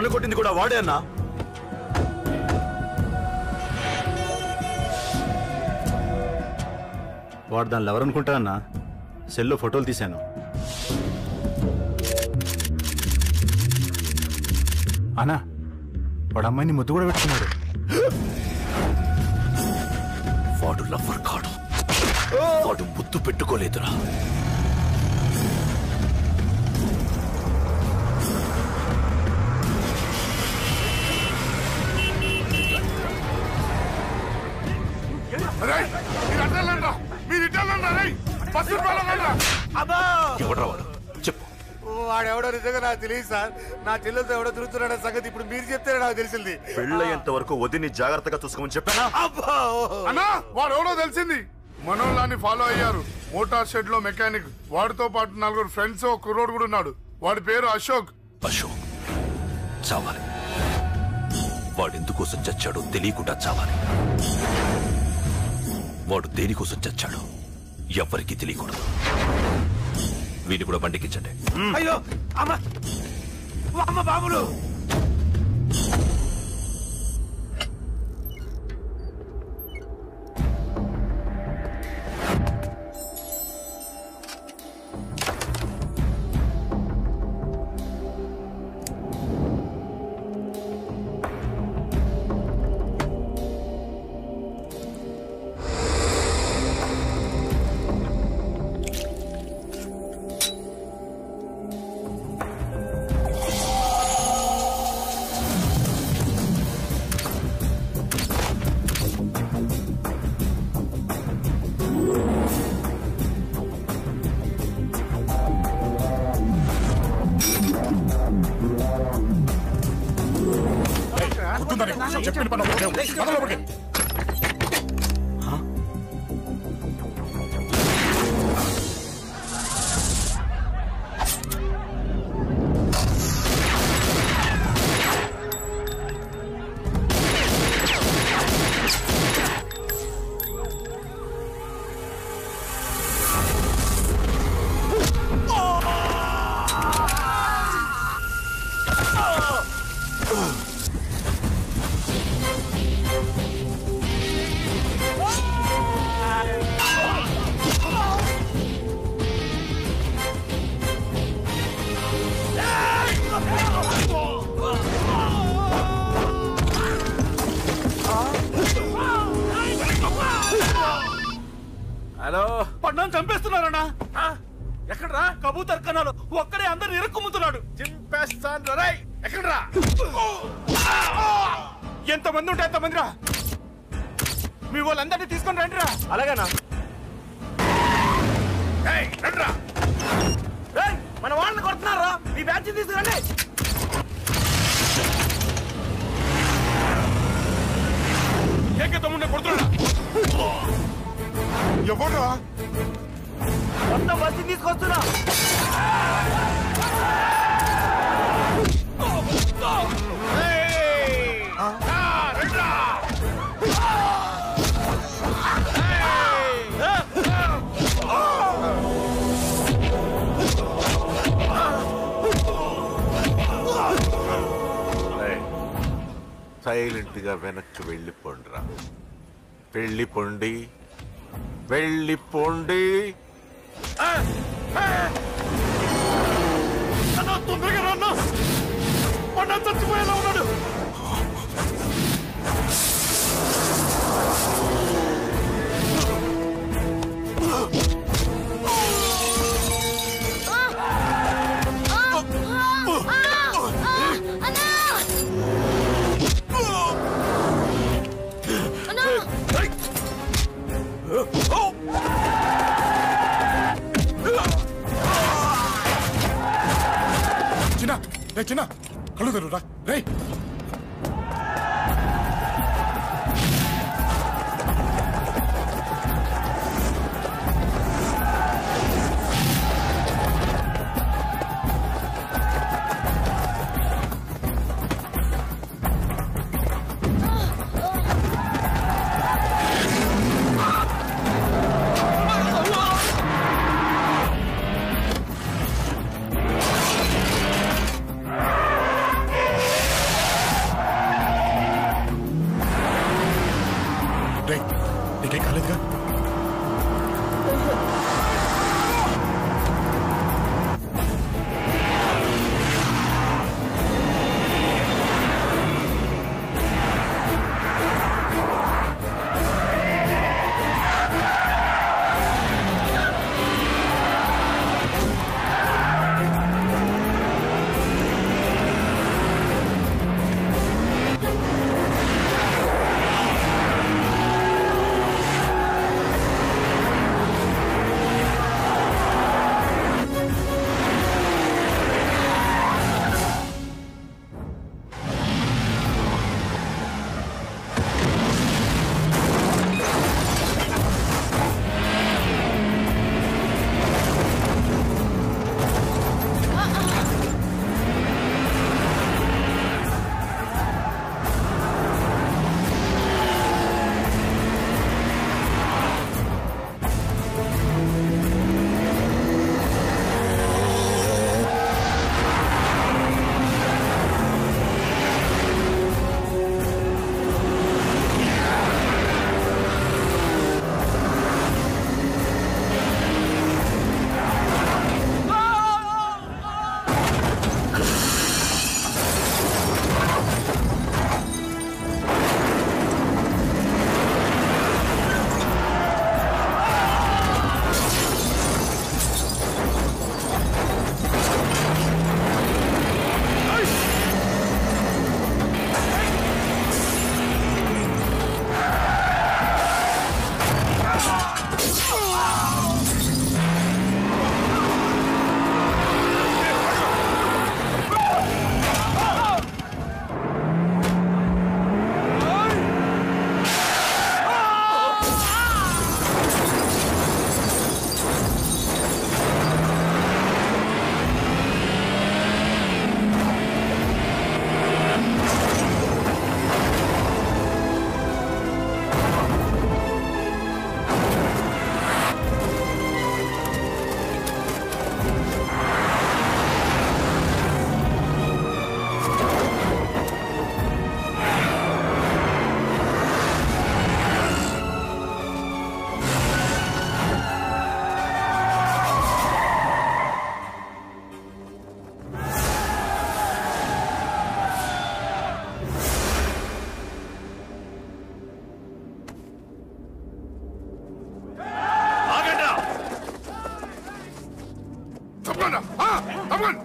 నన్ను కొట్టింది కూడా వాడే అన్నా వాడు దానిలో ఎవరనుకుంటా అన్నా సెల్లో ఫోటోలు తీశాను అన్నా వాడు అమ్మాయిని ముద్దు కూడా పెట్టుకున్నాడు వాడు లవ్వర్ కాడు వాడు ముద్దు పెట్టుకోలేదురా రేయ్, మీరు అడ్డాలండ్రా. మీరు ఇడ్డాలండ్రా, రేయ్. బస్సు రూపాయలండ్రా. ఎవడ్రా వాడు చెప్పు వాడెవడో నిజంగా నాకు తెలియదు సార్ నా చెల్లెలతో ఎవడో తిరుగుతున్నాడో సంగతి ఇప్పుడు మీరు చెప్తే నాకు తెలిసింది పెళ్ళయ్యేంత వరకు వదిని జాగ్రత్తగా చూసుకోమని చెప్పానా అబ్బా అన్నా వాడు ఎవడో తెలిసింది మనోళ్ళని ఫాలో అయ్యారు మోటార్ షెడ్ లో మెకానిక్ వాడితో పాటు నలుగురు ఫ్రెండ్స్ ఒక కుర్రోడు కూడా ఉన్నాడు వాడి పేరు అశోక్ అశోక్ చావాలి వాడెందుకోసం చచ్చాడో తెలియకుండా చావాలి వాడు దేనికోసం చచ్చాడో ఎవ్వరికీ తెలియకూడదు వీడిని కూడా బండికించండి అయ్యో అమ్మ అమ్మ బాబులు చెప్పిన పని ఒకటే. పద లోపలికి. హలో పడ్డం చంపేస్తున్నారన్నా ఎక్కడ్రా కబూతర్ కన్నాలు ఒక్కడే అందరు ఇరుక్కుమ్ముతున్నాడు చింపేస్తాను రై ఎక్కడ్రా ఎంతమంది ఉంటే ఎంతమంది రా మీ వాళ్ళందరినీ తీసుకొని రండి రా అలాగేనా రండిరా ఏయ్, మన వాళ్ళని కొడుతున్నారా మీ బ్యాచ్ తీసుకురండి ఏకే తమ్ముడిని కొడుతున్నాడా ఎవడ్రా మొత్తం బస్సు తీసుకొస్తున్నా సైలెంట్ గా వెనక్కి వెళ్ళిపోండిరా వెళ్ళిపోండి వెళ్ళిపోండి అన్న తొందరగా రన్నా అన్న చచ్చిపోయేలా ఉన్నాడు చిన్న రే చిన్న కళ్ళు తెరురా రే ఆ రే నీకేం కాలేదుగా ఆగండ్రా తప్పకుండా ఆ, తప్పకుండా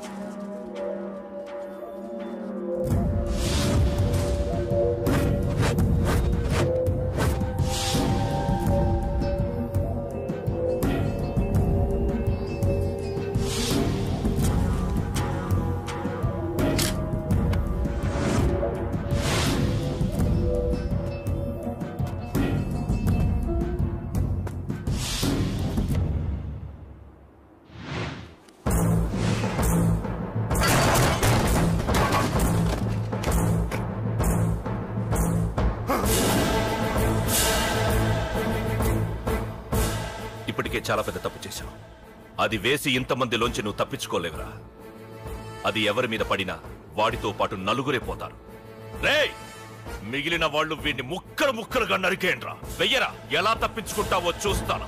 ఇప్పటికే చాలా పెద్ద తప్పు చేశావు అది వేసి ఇంతమందిలోంచి నువ్వు తప్పించుకోలేవురా అది ఎవరి మీద పడినా వాడితో పాటు నలుగురే పోతారు రేయ్ మిగిలిన వాళ్ళు వీడిని ముక్కలు ముక్కలుగా నరికేయండ్రా వెయ్యరా ఎలా తప్పించుకుంటావో చూస్తాను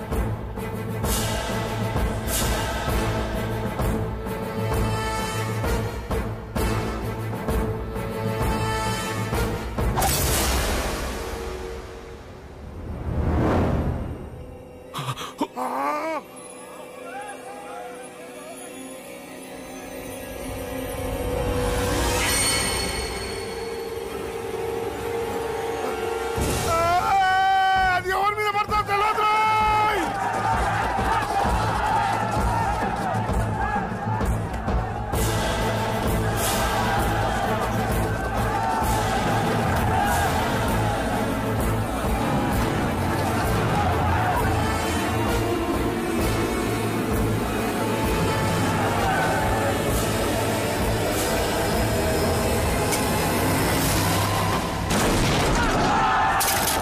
ఆ, అది ఎవరి మీద పడతా తెలియదు ఆ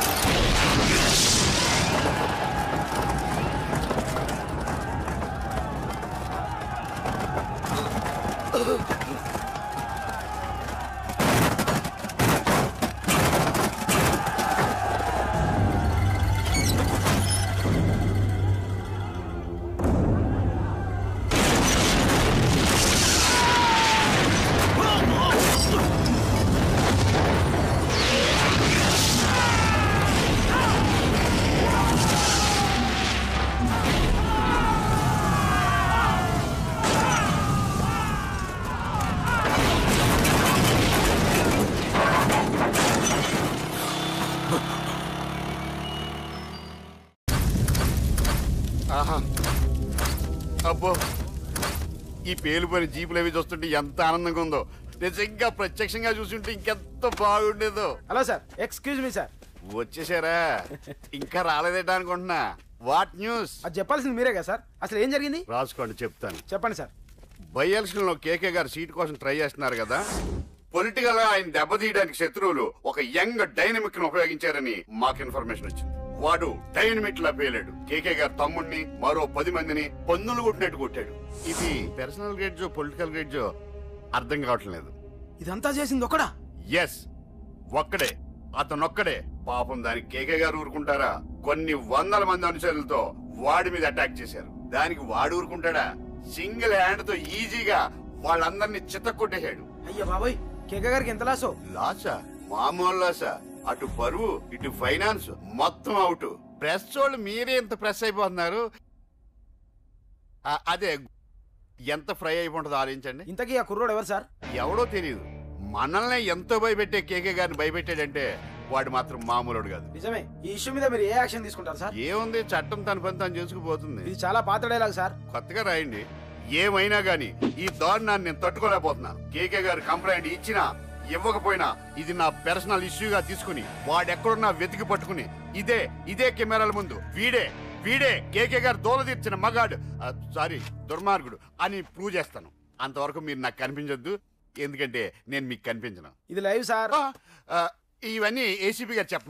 ఆహా అబ్బో ఈ పేలిపోయిన జీపులు అవి చూస్తుంటే ఎంత ఆనందంగా ఉందో నిజంగా ప్రత్యక్షంగా చూస్తుంటే ఇంకెంత బాగుండేదో hello sir excuse me sir వచ్చేసారా ఇంకా రాలేదేటా అనుకుంటున్నా వాట్ న్యూస్ అది చెప్పాల్సింది మీరే కదా సార్ అసలు ఏం జరిగింది రాసుకోండి చెప్తాను చెప్పండి సార్ బై ఎలక్షన్ లో కేకే గారు సీట్ కోసం ట్రై చేస్తున్నారు కదా పొలిటికల్ గా ఆయన దెబ్బతీయడానికి శత్రువులు ఒక యంగ్ డైనమిక్ ను ఉపయోగించారని మాకు ఇన్ఫర్మేషన్ వచ్చింది వాడు డైనమిక్ లా పేలాడు కేకే గారు తమ్ముడిని మరో పది మందిని పన్నులు కొట్టినట్టు కొట్టాడు ఇది పర్సనల్ గ్రేడ్జో పొలిటికల్ గ్రేడ్జో అర్థం కావట్లేదు ఇదంతా చేసింది ఒకడా ఎస్ ఒక్కడే అతనొక్కడే పాపం దానికి కేకే గారు ఊరుకుంటారా కొన్ని వందల మంది అనుచరులతో వాడి మీద అటాక్ చేశారు దానికి వాడు ఊరుకుంటాడా సింగిల్ హ్యాండ్ తో ఈజీగా వాళ్ళందరినీ చిత్తకొట్టేశాడు అయ్యా బాబాయ్ కేక గారికి ఎంత లాసో లాసా మామూలు లాసా అటు బరువు ఇటు ఫైనాన్స్ మొత్తం అవుట్ ప్రెస్ వాళ్ళు మీరే ఎంత ప్రెస్ అయిపోతున్నారు ఆ, అదే ఎంత ఫ్రై అయిపోతుందో ఆలోచించండి ఇంతకీ ఆ కుర్రోడు ఎవరు సార్ ఎవడో తెలియదు మనల్ని ఎంతో భయపెట్టే కేకే గారిని భయపెట్టాడంటే వాడు మాత్రం మామూలుడు కాదు నిజమే ఈ ఇష్యూ మీద మీరు ఏ యాక్షన్ తీసుకుంటారు సార్ ఏముంది చట్టం తన పని తను చేసుకుపోతుంది ఇది చాలా పాత డైలాగ్ సార్ కొత్తగా రాయండి ఏమైనా గాని ఈ దారుణాన్ని నేను తట్టుకోలేకపోతున్నాను కేకే గారు కంప్లైంట్ ఇచ్చినా ఇవ్వకపోయినా ఇది నా పర్సనల్ ఇష్యూగా తీసుకుని వాడెక్కడున్నా వెతికి పట్టుకుని ఇదే ఇదే కెమెరాల ముందు వీడే వీడే కేకే గారు దోల తీర్చిన మగాడు సారీ దుర్మార్గుడు అని ప్రూవ్ చేస్తాను అంతవరకు మీరు నాకు కనిపించొద్దు ఎందుకంటే నేను మీకు కనిపించను ఇది లైవ్ సార్ ఆ, ఆ, ఇవన్నీ ఏసీపీ గారు చెప్ప